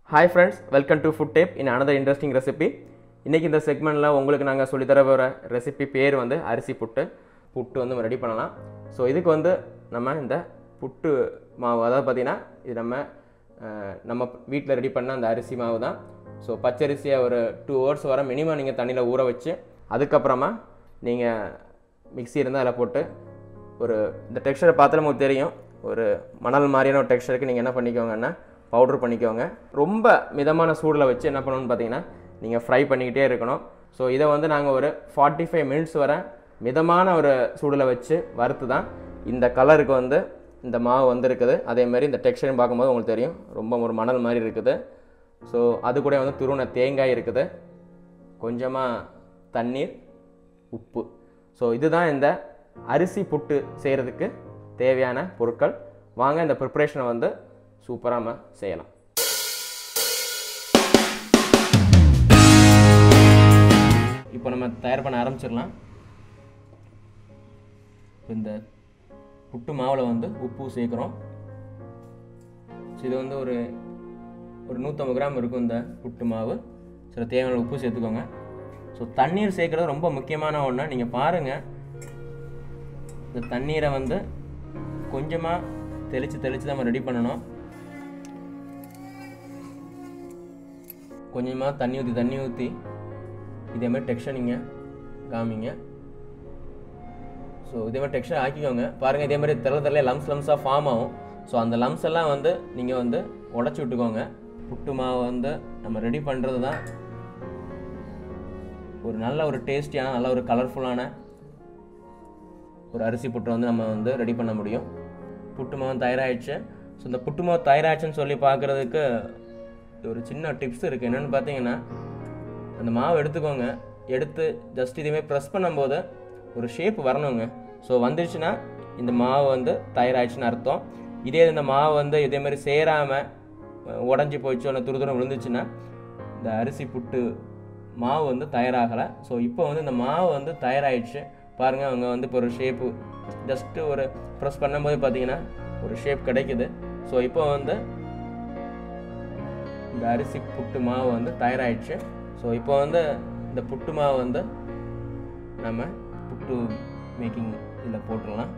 hi friends welcome to food tape in another interesting recipe இன்றைக்கி இந்த செக்மெண்ட்டில் உங்களுக்கு நாங்கள் சொல்லித்தர போகிற ரெசிபி பேர் வந்து அரிசி புட்டு புட்டு வந்து ரெடி பண்ணலாம் ஸோ இதுக்கு வந்து நம்ம இந்த புட்டு மாவு அதாவது பார்த்திங்கன்னா இது நம்ம அஹ், நம்ம வீட்டில் ரெடி பண்ண அந்த அரிசி மாவு தான் ஸோ பச்சரிசியை ஒரு டூ ஹவர்ஸ் வர மினிமம் நீங்கள் தண்ணியில் ஊற வச்சு அதுக்கப்புறமா நீங்கள் மிக்ஸி இருந்தால் அதில் போட்டு ஒரு இந்த டெக்ஸ்சரை பார்த்தாலும் உங்களுக்கு தெரியும் ஒரு மணல் மாதிரியான ஒரு டெக்ஸ்சருக்கு நீங்கள் என்ன பண்ணிக்கோங்கன்னா பவுட்ரு பண்ணிக்கோங்க ரொம்ப மிதமான சூடில் வச்சு என்ன பண்ணணும்னு பார்த்தீங்கன்னா நீங்கள் ஃப்ரை பண்ணிக்கிட்டே இருக்கணும் ஸோ இதை வந்து நாங்கள் ஒரு ஃபார்ட்டி ஃபைவ் மினிட்ஸ் வரை மிதமான ஒரு சூடில் வச்சு வறுத்து தான் இந்த கலருக்கு வந்து இந்த மாவு வந்திருக்குது அதே மாதிரி இந்த டெக்ஸ்சரும் பார்க்கும்போது உங்களுக்கு தெரியும் ரொம்ப ஒரு மணல் மாதிரி இருக்குது ஸோ அது கூட வந்து துருவன தேங்காய் இருக்குது கொஞ்சமாக தண்ணீர் உப்பு ஸோ இதுதான் இந்த அரிசி புட்டு செய்கிறதுக்கு தேவையான பொருட்கள் வாங்க இந்த ப்ரிப்ரேஷனை வந்து சூப்பராக நம்ம செய்யலாம் இப்போ நம்ம தயார் பண்ண ஆரம்பிச்சிடலாம் இந்த புட்டு மாவில் வந்து உப்பு சேர்க்குறோம் ஸோ இது வந்து ஒரு ஒரு நூற்றம்பது கிராம் இருக்கும் இந்த புட்டு மாவு சில தேவையான உப்பு சேர்த்துக்கோங்க ஸோ தண்ணீர் சேர்க்குறது ரொம்ப முக்கியமான ஒன்று நீங்கள் பாருங்கள் இந்த தண்ணீரை வந்து கொஞ்சமாக தெளித்து தெளித்து நம்ம ரெடி பண்ணணும் கொஞ்சமாக தண்ணி ஊற்றி தண்ணி ஊற்றி இதே மாதிரி டெக்ஸ்டர் நீங்கள் காமிங்க ஸோ இதே மாதிரி டெக்ஸ்டர் ஆக்கிக்கோங்க பாருங்கள் இதே மாதிரி தெரல தெரல லம்ஸ் லம்ஸாக ஃபார்ம் ஆகும் ஸோ அந்த லம்ஸ் எல்லாம் வந்து நீங்கள் வந்து உடச்சி விட்டுக்கோங்க புட்டு மாவு வந்து நம்ம ரெடி பண்ணுறது தான் ஒரு நல்ல ஒரு டேஸ்டியான நல்ல ஒரு கலர்ஃபுல்லான ஒரு அரிசி புட்டு வந்து நம்ம வந்து ரெடி பண்ண முடியும் புட்டு மாவு தயாராகிடுச்சு ஸோ இந்த புட்டு மாவு தயாராகிடுச்சுன்னு சொல்லி பார்க்குறதுக்கு ஒரு சின்ன டிப்ஸ் இருக்குது என்னென்னு பார்த்தீங்கன்னா அந்த மாவு எடுத்துக்கோங்க எடுத்து ஜஸ்ட் இதுமாரி ப்ரெஸ் பண்ணும்போது ஒரு ஷேப் வரணுங்க ஸோ வந்துருச்சுன்னா இந்த மாவு வந்து தயாராகிடுச்சுன்னு அர்த்தம் இதே இந்த மாவு வந்து இதே மாதிரி சேராமல் உடஞ்சி போயிடுச்சோ இல்லை துரு தூரம் விழுந்துச்சுன்னா இந்த அரிசி புட்டு மாவு வந்து தயாராகலை ஸோ இப்போ வந்து இந்த மாவு வந்து தயாராகிடுச்சு பாருங்கள் அவங்க வந்து இப்போ ஒரு ஷேப்பு ஜஸ்ட்டு ஒரு ப்ரெஸ் பண்ணும்போது பார்த்தீங்கன்னா ஒரு ஷேப் கிடைக்குது ஸோ இப்போ வந்து இந்த அரிசி புட்டு மாவு வந்து தயாராகிடுச்சு ஸோ இப்போ வந்து இந்த புட்டு மாவு வந்து நம்ம புட்டு மேக்கிங் இதில் போட்டுடலாம்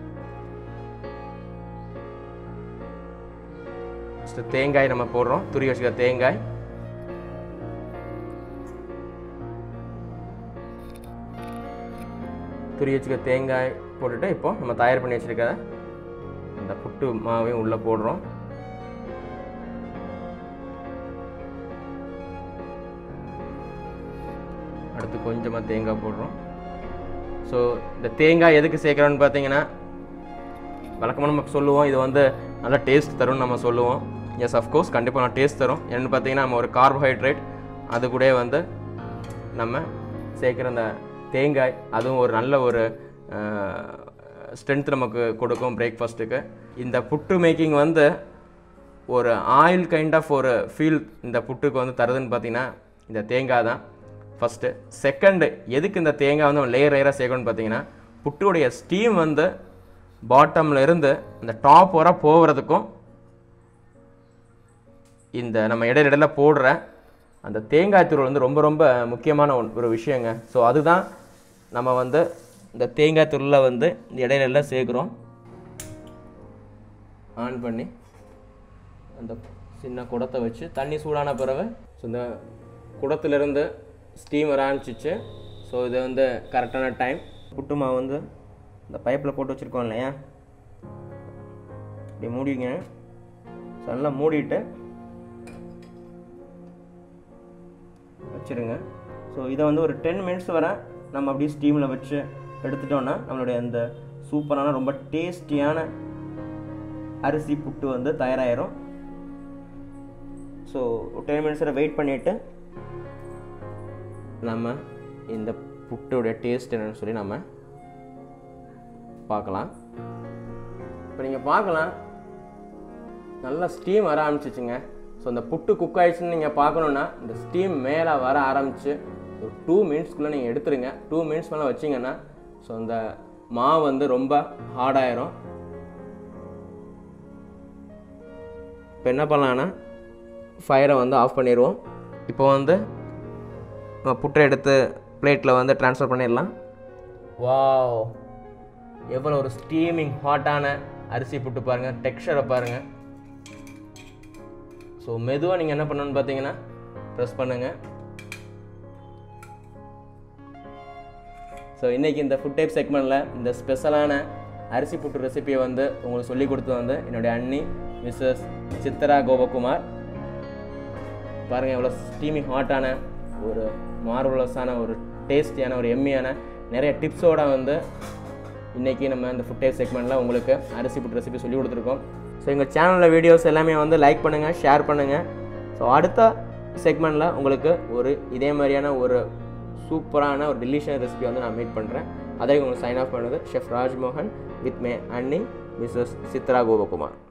ஃபஸ்ட்டு தேங்காய் நம்ம போடுறோம் துரி வச்சுக்க தேங்காய் துரி வச்சுக்க தேங்காய் போட்டுட்டு இப்போ நம்ம தயார் பண்ணி வச்சுருக்க இந்த புட்டு மாவையும் உள்ளே போடுறோம் அடுத்து கொஞ்சமாக தேங்காய் போடுறோம் ஸோ இந்த தேங்காய் எதுக்கு சேர்க்குறோன்னு பார்த்தீங்கன்னா வழக்கமாக நம்ம சொல்லுவோம் இது வந்து நல்லா டேஸ்ட் தரும்னு நம்ம சொல்லுவோம் எஸ் அஃப்கோர்ஸ் கண்டிப்பாக நான் டேஸ்ட் தரும் என்னென்னு பார்த்தீங்கன்னா நம்ம ஒரு கார்போஹைட்ரேட் அது கூட வந்து நம்ம சேர்க்குற அந்த தேங்காய் அதுவும் ஒரு நல்ல ஒரு ஸ்ட்ரென்த் நமக்கு கொடுக்கும் பிரேக்ஃபாஸ்ட்டுக்கு இந்த புட்டு மேக்கிங் வந்து ஒரு ஆயில் கைண்ட் ஆஃப் ஒரு ஃபீல் இந்த புட்டுக்கு வந்து தருதுன்னு பார்த்தீங்கன்னா இந்த தேங்காய் தான் ஃபஸ்ட்டு செகண்டு எதுக்கு இந்த தேங்காய் வந்து லேயர் லேயராக சேர்க்கணும்னு பார்த்தீங்கன்னா புட்டுடைய ஸ்டீம் வந்து பாட்டமில் இருந்து இந்த டாப் வர போகிறதுக்கும் இந்த நம்ம இடையில இடையில போடுற அந்த தேங்காய் தூள் வந்து ரொம்ப ரொம்ப முக்கியமான ஒன்- ஒரு விஷயங்க ஸோ அதுதான் நம்ம வந்து இந்த தேங்காய் தூளில் வந்து இந்த இடையில எல்லாம் சேர்க்குறோம் ஆன் பண்ணி அந்த சின்ன குடத்தை வச்சு தண்ணி சூடான பிறகு ஸோ இந்த குடத்துலேருந்து ஸ்டீம் வர ஆரம்பிச்சிச்சு ஸோ இது வந்து கரெக்டான டைம் புட்டு மாவு வந்து இந்த பைப்பில் போட்டு வச்சுருக்கோம் இல்லையா இப்படி மூடிங்க ஸோ நல்லா மூடிட்டு வச்சுருங்க ஸோ இதை வந்து ஒரு டென் மினிட்ஸ் வரை நம்ம அப்படியே ஸ்டீமில் வச்சு எடுத்துட்டோம்னா நம்மளுடைய அந்த சூப்பரான ரொம்ப டேஸ்டியான அரிசி புட்டு வந்து தயாராகிரும் ஸோ டென் மினிட்ஸ் வரை வெயிட் பண்ணிவிட்டு நம்ம இந்த புட்டோடைய டேஸ்ட் என்னன்னு சொல்லி நம்ம பார்க்கலாம் இப்போ நீங்கள் பார்க்கலாம் நல்லா ஸ்டீம் வர ஆரம்பிச்சிச்சுங்க ஸோ இந்த புட்டு குக் ஆயிடுச்சுன்னு நீங்கள் பார்க்கணுன்னா இந்த ஸ்டீம் மேலே வர ஆரம்பிச்சு ஒரு டூ மினிட்ஸ்க்குள்ளே நீங்கள் எடுத்துருங்க டூ மினிட்ஸ் மேலே வச்சிங்கன்னா ஸோ அந்த மாவு வந்து ரொம்ப ஹார்டாயிரும் இப்போ என்ன பண்ணலான்னா ஃபயரை வந்து ஆஃப் பண்ணிடுவோம் இப்போ வந்து நம்ம புட்டை எடுத்து பிளேட்டில் வந்து ட்ரான்ஸ்ஃபர் பண்ணிடலாம் வாவ் எவ்வளோ ஒரு ஸ்டீமிங் ஹாட்டான அரிசி புட்டு பாருங்கள் டெக்ஸ்சரை பாருங்கள் ஸோ மெதுவாக நீங்கள் என்ன பண்ணணும்னு பார்த்தீங்கன்னா ப்ரெஸ் பண்ணுங்கள் ஸோ இன்றைக்கி இந்த ஃபுட் டைப் செக்மெண்ட்டில் இந்த ஸ்பெஷலான அரிசி புட்டு ரெசிபியை வந்து உங்களுக்கு சொல்லி கொடுத்தது வந்து என்னுடைய அண்ணி மிஸ்ஸஸ் சித்ரா கோபகுமார் பாருங்கள் எவ்வளோ ஸ்டீமி ஹாட்டான ஒரு மார்வலஸான ஒரு டேஸ்டியான ஒரு எம்மியான நிறைய டிப்ஸோட வந்து இன்றைக்கி நம்ம இந்த ஃபுட் டைப் செக்மெண்ட்டில் உங்களுக்கு அரிசி புட்டு ரெசிபி சொல்லி கொடுத்துருக்கோம் ஸோ எங்கள் சேனலில் வீடியோஸ் எல்லாமே வந்து லைக் பண்ணுங்கள் ஷேர் பண்ணுங்கள் ஸோ அடுத்த செக்மெண்ட்டில் உங்களுக்கு ஒரு இதே மாதிரியான ஒரு சூப்பரான ஒரு டெலிஷியஸ் ரெசிபி வந்து நான் மீட் பண்ணுறேன் அதை உங்களுக்கு சைன் ஆஃப் பண்ணுறது ஷெஃப் ராஜ்மோகன் வித் மே அண்ணி மிஸ்ஸஸ் சித்ரா கோபகுமார்